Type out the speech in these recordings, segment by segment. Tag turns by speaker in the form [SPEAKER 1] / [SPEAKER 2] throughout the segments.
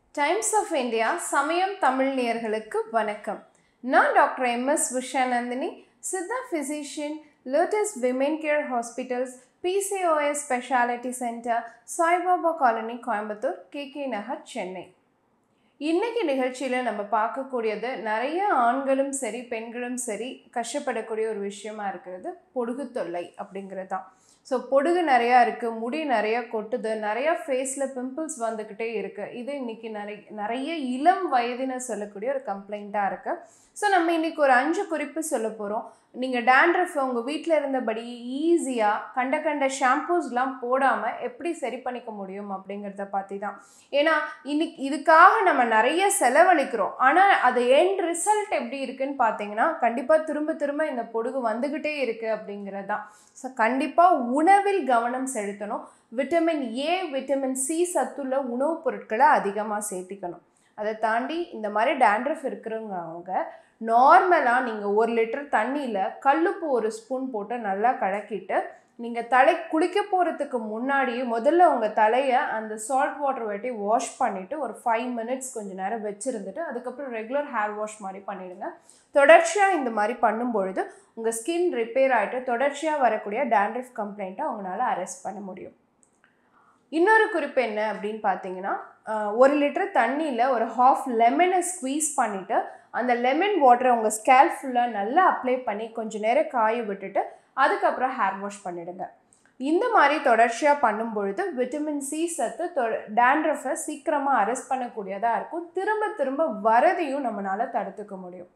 [SPEAKER 1] times of India சமயம் தமிழ் நேயர்களுக்கு வணக்கம் நான் doctor MS Vishanandhini Siddha physician lotus women care hospitals PCOS speciality centre Saibaba colony Coimbatore KK Nagar Chennai இன்னைக்கு நிகழ்ச்சியில் நம்ம பார்க்கக்கூடியது நிறைய ஆண்களும் சரி பெண்களும் சரி கஷ்டப்படக்கூடிய ஒரு விஷயமா இருக்கிறது பொடுகு தொல்லை அப்படிங்கிறது தான் ஸோ பொடுகு நிறையா இருக்குது முடி நிறைய கொட்டுது நிறையா ஃபேஸில் பிம்பிள்ஸ் வந்துக்கிட்டே இருக்குது இது இன்னைக்கு நிறைய நிறைய இளம் வயதினர் சொல்லக்கூடிய ஒரு கம்ப்ளைண்ட்டாக இருக்குது ஸோ நம்ம இன்னைக்கு ஒரு அஞ்சு குறிப்பு சொல்ல போகிறோம் நீங்கள் டேண்ட்ரஃப் உங்கள் வீட்டில் இருந்தபடி ஈஸியாக கண்ட கண்ட ஷாம்பூஸ்லாம் போடாமல் எப்படி சரி பண்ணிக்க முடியும் அப்படிங்கிறத பற்றி தான் ஏன்னா இன்னைக்கு இதுக்காக நம்ம நிறைய செலவழிக்கிறோம் ஆனால் அது எண்ட் ரிசல்ட் எப்படி இருக்குன்னு பார்த்தீங்கன்னா கண்டிப்பாக திரும்ப திரும்ப இந்த பொடுகு வந்துக்கிட்டே இருக்குது அப்படிங்கிறது தான் ஸோ கண்டிப்பாக உணவில் கவனம் செலுத்தணும் விட்டமின் ஏ விட்டமின் சி சத்துள்ள உணவுப் பொருட்களை அதிகமாக சேர்த்திக்கணும் அதை தாண்டி இந்த மாதிரி டேண்ட்ரஃப் இருக்கிறவங்க அவங்க நார்மலாக நீங்கள் ஒரு லிட்டர் தண்ணியில் கல்லுப்பு ஒரு ஸ்பூன் போட்டு நல்லா கலக்கிட்டு நீங்கள் தலை குளிக்க போகிறதுக்கு முன்னாடியே முதல்ல உங்கள் தலையை அந்த சால்ட் வாட்டர் வெட்டி வாஷ் பண்ணிவிட்டு ஒரு ஃபைவ் மினிட்ஸ் கொஞ்சம் நேரம் வச்சுருந்துட்டு அதுக்கப்புறம் ரெகுலர் ஹேர் வாஷ் மாதிரி பண்ணிவிடுங்க தொடர்ச்சியாக இந்த மாதிரி பண்ணும்பொழுது உங்கள் ஸ்கின் ரிப்பேர் ஆகிட்டு தொடர்ச்சியாக வரக்கூடிய டேண்ட்ரஃப் கம்ப்ளைண்ட்டை அவங்களால அரெஸ்ட் பண்ண முடியும் இன்னொரு குறிப்பு என்ன அப்படின்னு பார்த்தீங்கன்னா ஒரு லிட்டர் தண்ணியில் ஒரு ஹாஃப் லெமனை ஸ்க்வீஸ் பண்ணிவிட்டு அந்த லெமன் வாட்டரை உங்கள் ஸ்கேல் ஃபுல்லாக நல்லா அப்ளை பண்ணி கொஞ்சம் நேரம் காய விட்டுட்டு அதுக்கப்புறம் ஹேர் வாஷ் பண்ணிவிடுங்க இந்த மாதிரி தொடர்ச்சியாக பண்ணும் பொழுது விட்டமின் சி சத்து தொ டேண்ட்ரஃபை சீக்கிரமாக அரெஸ்ட் பண்ணக்கூடியதாக இருக்கும் திரும்ப திரும்ப வரதையும் நம்மளால் தடுத்துக்க முடியும்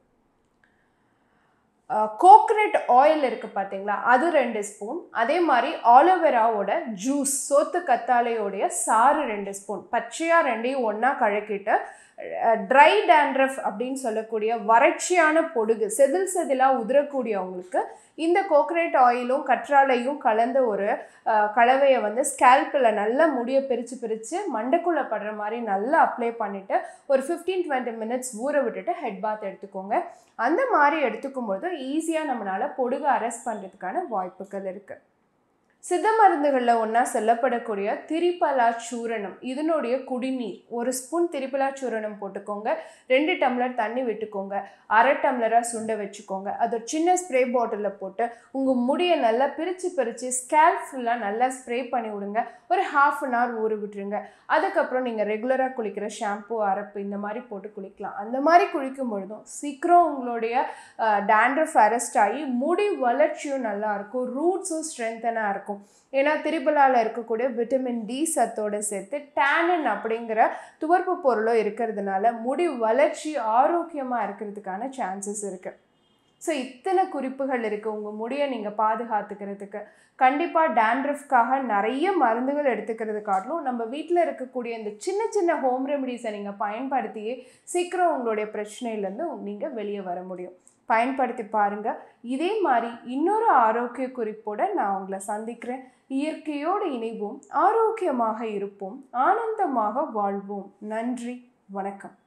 [SPEAKER 1] கோகனட் ஆயில் இருக்குது பார்த்தீங்களா அது ரெண்டு ஸ்பூன் அதே மாதிரி ஆலோவேராவோட ஜூஸ் சோத்து கத்தாழையோடைய சாறு ரெண்டு ஸ்பூன் பச்சையாக ரெண்டையும் ஒன்றா கழக்கிட்டு ட்ரை டேண்ட்ரஃப் அப்படின்னு சொல்லக்கூடிய வறட்சியான பொடுகு செதில் செதிலாக உதிரக்கூடியவங்களுக்கு இந்த கோகனட் ஆயிலும் கற்றாழையும் கலந்த ஒரு கலவையை வந்து ஸ்கேல்பில் நல்லா முடியை பிரித்து பிரித்து மண்டைக்குள்ளே படுற மாதிரி நல்லா அப்ளை பண்ணிவிட்டு ஒரு ஃபிஃப்டீன் டுவெண்ட்டி மினிட்ஸ் ஊற விட்டுட்டு ஹெட் பாத் எடுத்துக்கோங்க அந்த மாதிரி எடுத்துக்கும்போது ஈஸியாக நம்மளால் பொடுகு அரெஸ்ட் பண்ணுறதுக்கான வாய்ப்புகள் இருக்குது சித்த மருந்துகளில் ஒன்றா சொல்லப்படக்கூடிய திரிபலா சூரணம் இதனுடைய குடிநீர் ஒரு ஸ்பூன் திரிபலா சூரணம் போட்டுக்கோங்க ரெண்டு டம்ளர் தண்ணி விட்டுக்கோங்க அரை டம்ளராக சுண்ட வச்சுக்கோங்க அது ஒரு சின்ன ஸ்ப்ரே பாட்டிலில் போட்டு உங்கள் முடியை நல்லா பிரித்து பிரித்து ஸ்கேல் ஃபுல்லாக நல்லா ஸ்ப்ரே பண்ணி விடுங்க ஒரு ஹாஃப் அன் ஹவர் ஊற விட்டுருங்க அதுக்கப்புறம் நீங்கள் ரெகுலராக குளிக்கிற ஷாம்பு அரப்பு இந்த மாதிரி போட்டு குளிக்கலாம் அந்த மாதிரி குளிக்கும் பொழுதும் சீக்கிரம் உங்களுடைய டேண்ட்ரஃப் அரெஸ்ட் ஆகி முடி வளர்ச்சியும் நல்லாயிருக்கும் ரூட்ஸும் ஸ்ட்ரென்த்தனாக இருக்கும் ஏன்னா திரிபலாவில் இருக்கக்கூடிய விட்டமின் டி சத்தோடு சேர்த்து டேனன் அப்படிங்கிற துவர்ப்பு பொருளும் இருக்கிறதுனால முடி வளர்ச்சி ஆரோக்கியமாக இருக்கிறதுக்கான சான்சஸ் இருக்குது ஸோ இத்தனை குறிப்புகள் இருக்குது உங்கள் முடியை நீங்கள் பாதுகாத்துக்கிறதுக்கு கண்டிப்பாக டேண்ட்ரஃப்காக நிறைய மருந்துகள் எடுத்துக்கிறது காட்டிலும் நம்ம வீட்டில் இருக்கக்கூடிய இந்த சின்ன சின்ன ஹோம் ரெமடிஸை நீங்கள் பயன்படுத்தியே சீக்கிரம் உங்களுடைய பிரச்சனையிலேருந்து நீங்கள் வெளியே வர முடியும் பயன்படுத்தி பாருங்கள் இதே மாதிரி இன்னொரு ஆரோக்கிய குறிப்போடு நான் உங்களை சந்திக்கிறேன் இயற்கையோடு இணைவோம் ஆரோக்கியமாக இருப்போம் ஆனந்தமாக வாழ்வோம் நன்றி வணக்கம்